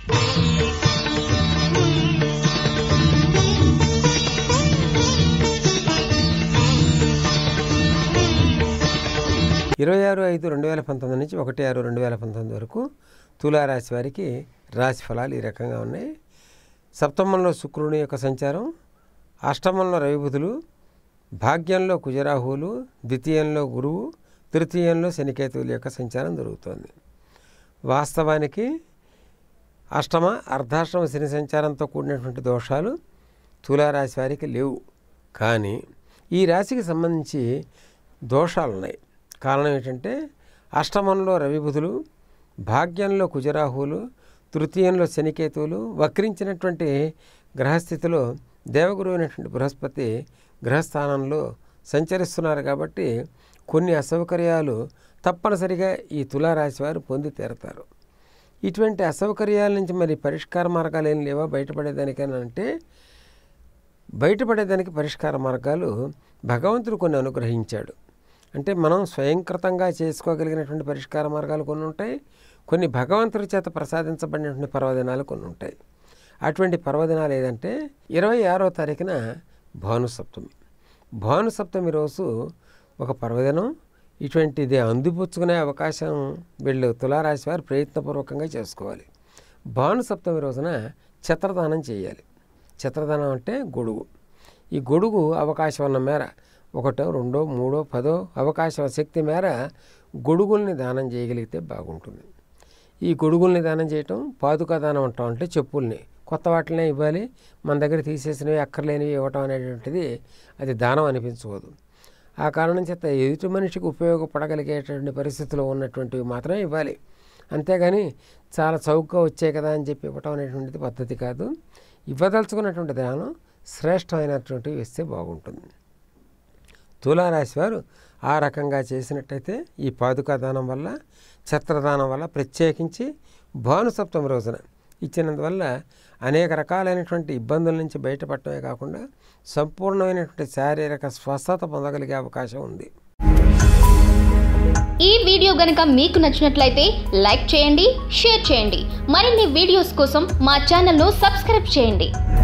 ఇరవై ఆరు ఐదు రెండు వేల పంతొమ్మిది నుంచి ఒకటి ఆరు రెండు వేల పంతొమ్మిది వరకు తులారాశి వారికి రాశి ఫలాలు ఈ రకంగా ఉన్నాయి సప్తమంలో శుక్రుని యొక్క సంచారం అష్టమంలో రవిబుధులు భాగ్యంలో కుజరాహువులు ద్వితీయంలో గురువు తృతీయంలో శనికేతువుల యొక్క సంచారం జరుగుతోంది వాస్తవానికి అష్టమ అర్ధాష్టమ శని సంచారంతో కూడినటువంటి దోషాలు తులారాశి వారికి లేవు కానీ ఈ రాశికి సంబంధించి దోషాలు ఉన్నాయి కారణం ఏంటంటే అష్టమంలో రవిబుధులు భాగ్యంలో కుజరాహువులు తృతీయంలో శనికేతువులు వక్రించినటువంటి గ్రహస్థితిలో దేవగురు అయినటువంటి బృహస్పతి గ్రహస్థానంలో సంచరిస్తున్నారు కాబట్టి కొన్ని అసౌకర్యాలు తప్పనిసరిగా ఈ తులారాశి వారు పొంది తీరతారు ఇటువంటి అసౌకర్యాల నుంచి మరి పరిష్కార మార్గాలు ఏం లేవా బయటపడేదానికైనా అంటే బయటపడేదానికి పరిష్కార మార్గాలు భగవంతుడు కొన్ని అనుగ్రహించాడు అంటే మనం స్వయంకృతంగా చేసుకోగలిగినటువంటి పరిష్కార మార్గాలు కొన్ని ఉంటాయి కొన్ని భగవంతుడి చేత ప్రసాదించబడినటువంటి పర్వదినాలు కొన్ని ఉంటాయి అటువంటి పర్వదినాలు ఏదంటే ఇరవై ఆరో తారీఖున భానుసప్తమి భానుసప్తమి రోజు ఒక పర్వదినం ఇటువంటిది అందిపుచ్చుకునే అవకాశం వీళ్ళు తులారాశి వారు ప్రయత్నపూర్వకంగా చేసుకోవాలి భానుసప్తమి రోజున ఛత్రదానం చేయాలి ఛత్రదానం అంటే గొడుగు ఈ గొడుగు అవకాశం ఉన్న మేర ఒకటో రెండో మూడో పదో అవకాశం శక్తి మేర గొడుగుల్ని దానం చేయగలిగితే బాగుంటుంది ఈ గొడుగుల్ని దానం చేయటం పాదుకా దానం అంటాం అంటే చెప్పుల్ని కొత్త వాటినే ఇవ్వాలి మన దగ్గర తీసేసినవి అక్కర్లేనివి ఇవ్వటం అనేటువంటిది అది దానం అనిపించకూడదు ఆ కారణం చేత ఎదుటి మనిషికి ఉపయోగపడగలిగేటువంటి పరిస్థితిలో ఉన్నటువంటివి మాత్రమే ఇవ్వాలి అంతేగాని చాలా చౌకగా వచ్చాయి కదా అని చెప్పి ఇవ్వటం అనేటువంటిది పద్ధతి కాదు ఇవ్వదలుచుకున్నటువంటి దానం శ్రేష్టమైనటువంటివి ఇస్తే బాగుంటుంది తులారాశి వారు ఆ రకంగా చేసినట్టయితే ఈ పాదుకా దానం వల్ల ఛత్రదానం వల్ల ప్రత్యేకించి భానుసప్తమి రోజున ఇచ్చినందువల్ల అనేక రకాలైనటువంటి ఇబ్బందుల నుంచి బయటపడటమే కాకుండా సంపూర్ణమైనటువంటి శారీరక స్వస్థత పొందగలిగే అవకాశం ఉంది ఈ వీడియో గనక మీకు నచ్చినట్లయితే లైక్ చేయండి షేర్ చేయండి మరిన్ని వీడియోస్ కోసం మా ఛానల్ను సబ్స్క్రైబ్ చేయండి